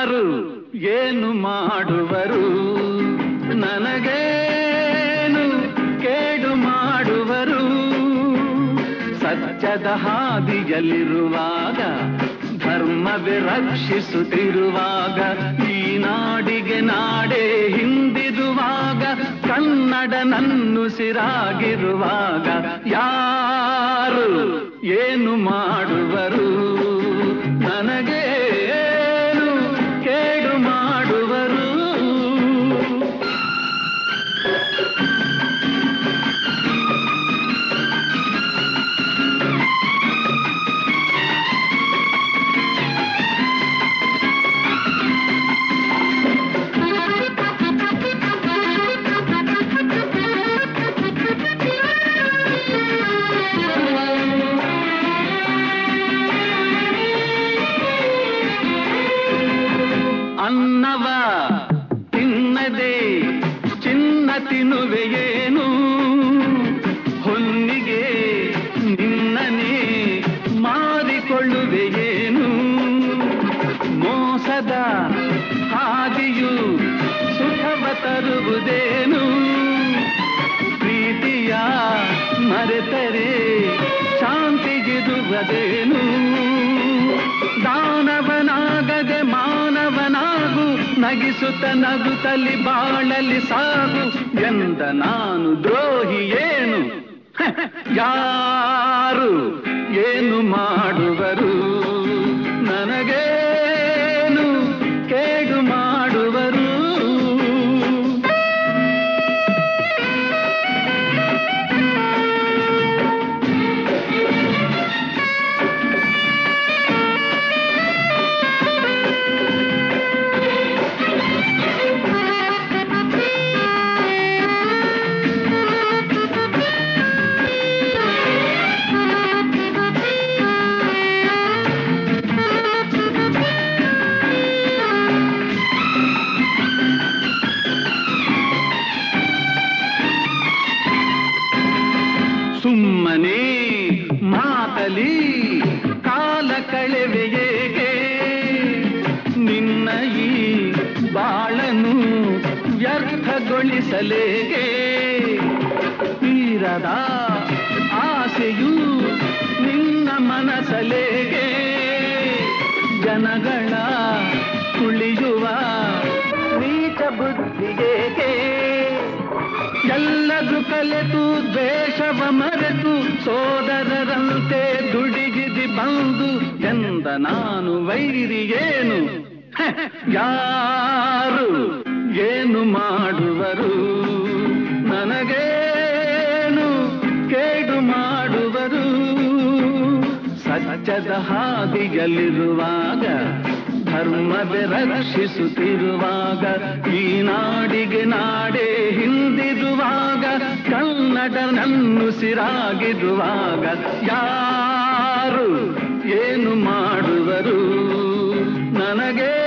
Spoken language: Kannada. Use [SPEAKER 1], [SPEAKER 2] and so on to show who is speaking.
[SPEAKER 1] ಯಾರು ಏನು ಮಾಡುವರು ನನಗೇನು ಕೇಡು ಮಾಡುವರು ಸತ್ಯದ ಹಾದಿಯಲ್ಲಿರುವಾಗ ಧರ್ಮವೇ ರಕ್ಷಿಸುತ್ತಿರುವಾಗ ಈ ನಾಡಿಗೆ ನಾಡೇ ಹಿಂದಿರುವಾಗ ಕನ್ನಡ ನನ್ನುಸಿರಾಗಿರುವಾಗ ಯಾರು ಏನು ಮಾಡುವರು ನನಗೇನು ಕೇಡು ಮಾಡುವರು ಅನ್ನವ ತಿನ್ನದೆ ಚಿನ್ನ ತಿನ್ನುವೆಯೇನು ಹೊನ್ನಿಗೆ ನಿನ್ನನೇ ಮಾರಿಕೊಳ್ಳುವೆಯೇನು ಮೋಸದ ಹಾದಿಯು ಸುಖವ ತರುವುದೇನು ಪ್ರೀತಿಯ ಮರೆತರೆ ಶಾಂತಿಗಿರುವುದೇನು ದಾನವನಾಗದೆ ಮಾನವನಾಗು ನಗಿಸುತ್ತ ನಗುತ್ತಲಿ ಬಾಳಲಿ ಸಾಗು ಎಂದ ನಾನು ದ್ರೋಹಿ ಏನು ಯಾರು ಏನು ಮಾಡುವರು ನನಗೇನು ಕೇಡು ಮಾಡುವರು ಸುಮ್ಮನೆ ಮಾತಲಿ ಕಾಲ ಕಳೆವೆಯೇಗೆ ನಿನ್ನ ಈ ಬಾಳನು ವ್ಯರ್ಥಗೊಳಿಸಲೇಗೆ ತೀರದ ಆಸೆಯು ನಿನ್ನ ಮನಸಲೇಗೆ ಜನಗಳ ಕುಳಿಯುವ ನೀಚ ಬುದ್ಧಿಗೇಗೆ ಎಲ್ಲದು ಕಲೆತು ದ್ವೇಷವ ಮರೆತು ಸೋದರರಂತೆ ದುಡಿಗಿದಿ ಬಂದು ಎಂದ ನಾನು ವೈರಿಯೇನು ಹ, ಯಾರು ಏನು ಮಾಡುವರು ನನಗೇನು ಕೇಡು ಮಾಡುವರು ಸತ್ಯದ ಹಾದಿಯಲ್ಲಿರುವಾಗ ಧರ್ಮವೇ ರಕ್ಷಿಸುತ್ತಿರುವಾಗ ಈ ನಾಡಿಗೆ ನಾಡೇ ಹಿಂದಿರುವಾಗ ಕನ್ನಡ ನನ್ನುಸಿರಾಗಿರುವಾಗ ಯಾರು ಏನು ಮಾಡುವರು ನನಗೇ